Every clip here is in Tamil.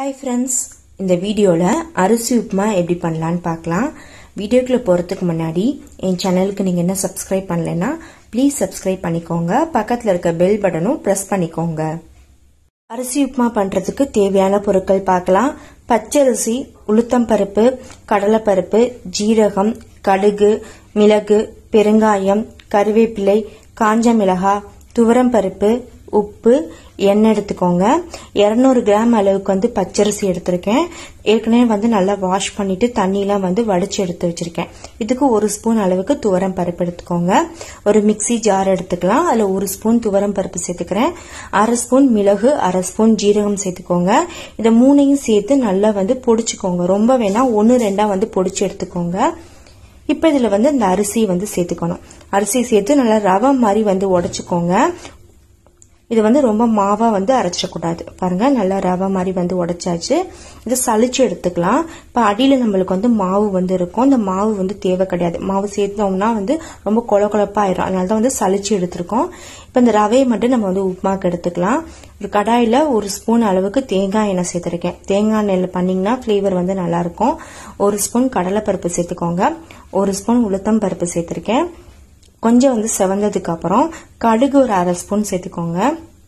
ஹாய் ஃப்ரெண்ட்ஸ் இந்த வீடியோவில் அரிசி உப்புமா எப்படி பண்ணலான்னு பார்க்கலாம் வீடியோக்குள்ளே போகிறதுக்கு முன்னாடி என் சேனலுக்கு நீங்கள் என்ன சப்ஸ்கிரைப் பண்ணலைன்னா ப்ளீஸ் சப்ஸ்கிரைப் பண்ணிக்கோங்க பக்கத்தில் இருக்க பெல் பட்டனும் ப்ரெஸ் பண்ணிக்கோங்க அரிசி உப்புமா பண்ணுறதுக்கு தேவையான பொருட்கள் பார்க்கலாம் பச்சரிசி உளுத்தம்பருப்பு கடலைப்பருப்பு ஜீரகம் கடுகு மிளகு பெருங்காயம் கருவேப்பிலை காஞ்ச மிளகாய் துவரம்பருப்பு உப்பு எண்ணெய் எடுத்துக்கோங்க இரநூறு கிராம் அளவுக்கு வந்து பச்சரிசி எடுத்திருக்கேன் ஏற்கனவே வந்து நல்லா வாஷ் பண்ணிட்டு தண்ணியெலாம் வந்து வடிச்சு எடுத்து வச்சிருக்கேன் இதுக்கு ஒரு ஸ்பூன் அளவுக்கு துவரம் பருப்பு எடுத்துக்கோங்க ஒரு மிக்சி ஜார் எடுத்துக்கலாம் அதில் ஒரு ஸ்பூன் துவரம் பருப்பு சேர்த்துக்கிறேன் அரை ஸ்பூன் மிளகு அரை ஸ்பூன் ஜீரகம் சேர்த்துக்கோங்க இதை மூணையும் சேர்த்து நல்லா வந்து பொடிச்சுக்கோங்க ரொம்ப வேணா ஒன்று ரெண்டா வந்து பொடிச்சு எடுத்துக்கோங்க இப்போ இதில் வந்து இந்த அரிசியை வந்து சேர்த்துக்கணும் அரிசி சேர்த்து நல்லா ரவை மாதிரி வந்து உடச்சிக்கோங்க இது வந்து ரொம்ப மாவா வந்து அரைச்சிடக்கூடாது பாருங்க நல்லா ரவை மாதிரி வந்து உடைச்சாச்சு இதை சளிச்சு எடுத்துக்கலாம் இப்போ அடியில் நம்மளுக்கு வந்து மாவு வந்து இருக்கும் இந்த மாவு வந்து தேவை கிடையாது மாவு சேர்த்தோம்னா வந்து ரொம்ப கொல கொலப்பாயிரும் அதனால தான் வந்து சளிச்சு எடுத்திருக்கோம் இப்போ இந்த ரவையை மட்டும் நம்ம வந்து உப்புமாக்கு எடுத்துக்கலாம் ஒரு கடாயில் ஒரு ஸ்பூன் அளவுக்கு தேங்காய் எண்ணெய் சேர்த்துருக்கேன் தேங்காய் எண்ணெயில் பண்ணிங்கன்னா ஃப்ளேவர் வந்து நல்லாயிருக்கும் ஒரு ஸ்பூன் கடலைப்பருப்பு சேர்த்துக்கோங்க ஒரு ஸ்பூன் உளுத்தம் பருப்பு சேர்த்துருக்கேன் கொஞ்சம் வந்து செவந்ததுக்கு அப்புறம் கடுகு ஒரு அரை ஸ்பூன் சேர்த்துக்கோங்க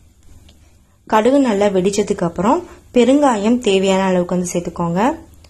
கடுகு நல்லா வெடிச்சதுக்கு அப்புறம் பெருங்காயம் தேவையான அளவுக்கு வந்து சேர்த்துக்கோங்க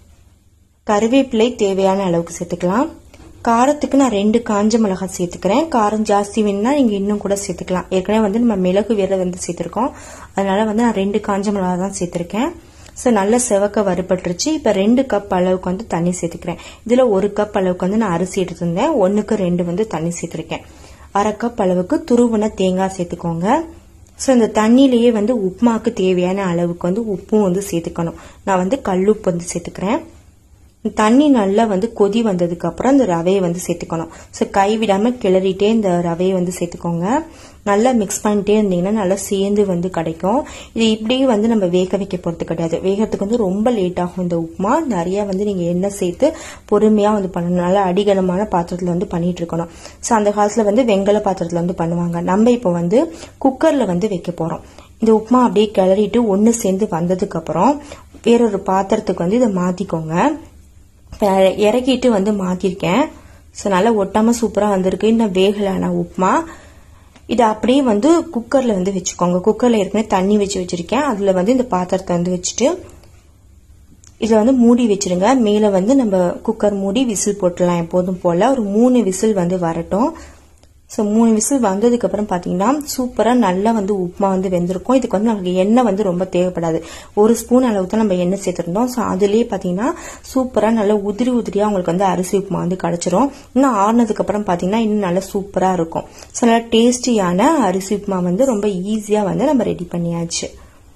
கருவேப்பிலை தேவையான அளவுக்கு சேர்த்துக்கலாம் காரத்துக்கு நான் ரெண்டு காஞ்ச மிளகாய் சேர்த்துக்கிறேன் காரம் ஜாஸ்தி வேணும்னா நீங்க இன்னும் கூட சேர்த்துக்கலாம் ஏற்கனவே வந்து நம்ம மிளகு வேற வந்து சேர்த்திருக்கோம் அதனால வந்து நான் ரெண்டு காஞ்ச மிளகாய் தான் சேர்த்திருக்கேன் ஸோ நல்ல செவக்க வறுபட்டுருச்சு இப்போ ரெண்டு கப் அளவுக்கு வந்து தண்ணி சேர்த்துக்கிறேன் இதில் ஒரு கப் அளவுக்கு வந்து நான் அரிசி எடுத்திருந்தேன் ஒன்றுக்கு ரெண்டு வந்து தண்ணி சேர்த்துருக்கேன் அரை கப் அளவுக்கு துருவன தேங்காய் சேர்த்துக்கோங்க ஸோ இந்த தண்ணியிலேயே வந்து உப்புமாக்கு தேவையான அளவுக்கு வந்து உப்பும் வந்து சேர்த்துக்கணும் நான் வந்து கல்லுப்பு வந்து சேர்த்துக்கிறேன் தண்ணி நல்லா வந்து கொதி வந்ததுக்கு அப்புறம் இந்த ரவையை வந்து சேர்த்துக்கணும் ஸோ கை விடாம கிளறிட்டே இந்த ரவையை வந்து சேர்த்துக்கோங்க நல்லா மிக்ஸ் பண்ணிட்டே இருந்தீங்கன்னா நல்லா சேர்ந்து வந்து கிடைக்கும் இது இப்படியே வந்து நம்ம வேக வைக்க போறது கிடையாது வேகத்துக்கு வந்து ரொம்ப லேட் ஆகும் இந்த உப்புமா நிறைய வந்து நீங்க எண்ணெய் சேர்த்து பொறுமையா வந்து பண்ணணும் நல்லா அடிகனமான பாத்திரத்துல வந்து பண்ணிட்டு இருக்கணும் ஸோ அந்த காலத்துல வந்து வெங்கல பாத்திரத்துல வந்து பண்ணுவாங்க நம்ம இப்போ வந்து குக்கர்ல வந்து வைக்க போறோம் இந்த உப்புமா அப்படியே கிளறிட்டு ஒன்று சேர்ந்து வந்ததுக்கு அப்புறம் வேறொரு பாத்திரத்துக்கு வந்து இதை மாத்திக்கோங்க இறக்கிட்டு வந்து மாத்திருக்கேன் ஸோ நல்லா ஒட்டாம சூப்பரா வந்திருக்கு இன்னும் வேகலான உப்புமா இதை அப்படியே வந்து குக்கர்ல வந்து வச்சுக்கோங்க குக்கர்ல ஏற்கனவே தண்ணி வச்சு வச்சிருக்கேன் அதுல வந்து இந்த பாத்திரத்தை வந்து வச்சுட்டு இதில் வந்து மூடி வச்சிருங்க மேலே வந்து நம்ம குக்கர் மூடி விசில் போட்டுடலாம் எப்போதும் போல ஒரு மூணு விசில் வந்து வரட்டும் ஸோ மூணு விசில் வந்ததுக்கு அப்புறம் பார்த்தீங்கன்னா சூப்பராக நல்லா வந்து உப்புமா வந்து வெந்திருக்கும் இதுக்கு வந்து நமக்கு எண்ணெய் வந்து ரொம்ப தேவைப்படாது ஒரு ஸ்பூன் அளவுக்கு தான் நம்ம எண்ணெய் சேர்த்துருந்தோம் ஸோ அதுலேயே பார்த்தீங்கன்னா சூப்பராக நல்லா உதிரி உதிரியாக உங்களுக்கு வந்து அரிசி உப்புமா வந்து கிடச்சிரும் இன்னும் ஆறுனதுக்கு அப்புறம் பார்த்தீங்கன்னா இன்னும் நல்லா சூப்பராக இருக்கும் ஸோ நல்லா டேஸ்டியான அரிசி உப்புமா வந்து ரொம்ப ஈஸியாக வந்து நம்ம ரெடி பண்ணியாச்சு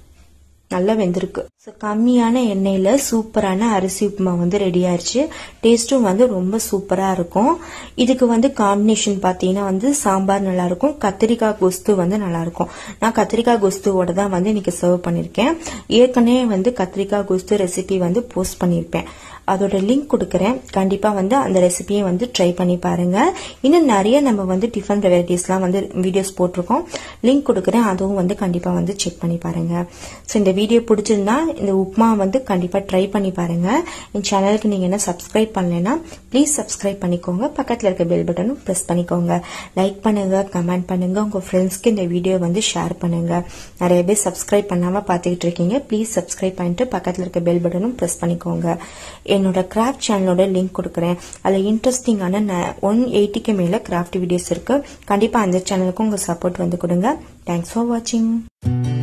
நல்லா வெந்திருக்கு ஸோ கம்மியான எண்ணெயில் சூப்பரான அரிசி உப்புமா வந்து ரெடி ஆயிடுச்சு டேஸ்ட்டும் வந்து ரொம்ப சூப்பராக இருக்கும் இதுக்கு வந்து காம்பினேஷன் பார்த்தீங்கன்னா வந்து சாம்பார் நல்லா இருக்கும் கத்திரிக்காய் கொஸ்து வந்து நல்லா இருக்கும் நான் கத்திரிக்காய் கொஸ்துவோட தான் வந்து இன்னைக்கு சர்வ் பண்ணியிருக்கேன் ஏற்கனவே வந்து கத்திரிக்காய் கொஸ்து ரெசிபி வந்து போஸ்ட் பண்ணியிருப்பேன் அதோட லிங்க் கொடுக்குறேன் கண்டிப்பாக வந்து அந்த ரெசிபியை வந்து ட்ரை பண்ணி பாருங்க இன்னும் நிறைய நம்ம வந்து டிஃப்ரெண்ட் வெரைட்டிஸ்லாம் வந்து வீடியோஸ் போட்டிருக்கோம் லிங்க் கொடுக்குறேன் அதுவும் வந்து கண்டிப்பாக வந்து செக் பண்ணி பாருங்க ஸோ இந்த வீடியோ பிடிச்சிருந்தா இந்த உப்மா வந்து கண்டிப்பாக ட்ரை பண்ணி பாருங்க என் சேனலுக்கு நீங்கள் என்ன சப்ஸ்கிரைப் பண்ணலைன்னா ப்ளீஸ் சப்ஸ்கிரைப் பண்ணிக்கோங்க பக்கத்தில் இருக்க பெல் பட்டனும் ப்ரெஸ் பண்ணிக்கோங்க லைக் பண்ணுங்க கமெண்ட் பண்ணுங்க உங்கள் ஃப்ரெண்ட்ஸ்க்கு இந்த வீடியோ வந்து ஷேர் பண்ணுங்க நிறைய பேர் சப்ஸ்கிரைப் பண்ணாமல் பார்த்துக்கிட்டு இருக்கீங்க ப்ளீஸ் சப்ஸ்கிரைப் பண்ணிட்டு பக்கத்தில் இருக்க பெல் பட்டனும் ப்ரெஸ் பண்ணிக்கோங்க என்னோட கிராஃப்ட் சேனலோட லிங்க் கொடுக்குறேன் அதில் இன்ட்ரெஸ்டிங்கான ஒன் எயிட்டிக்கு மேலே கிராஃப்ட் வீடியோஸ் இருக்கு கண்டிப்பாக அந்த சேனலுக்கும் உங்கள் சப்போர்ட் வந்து கொடுங்க தேங்க்ஸ் ஃபார் வாட்சிங்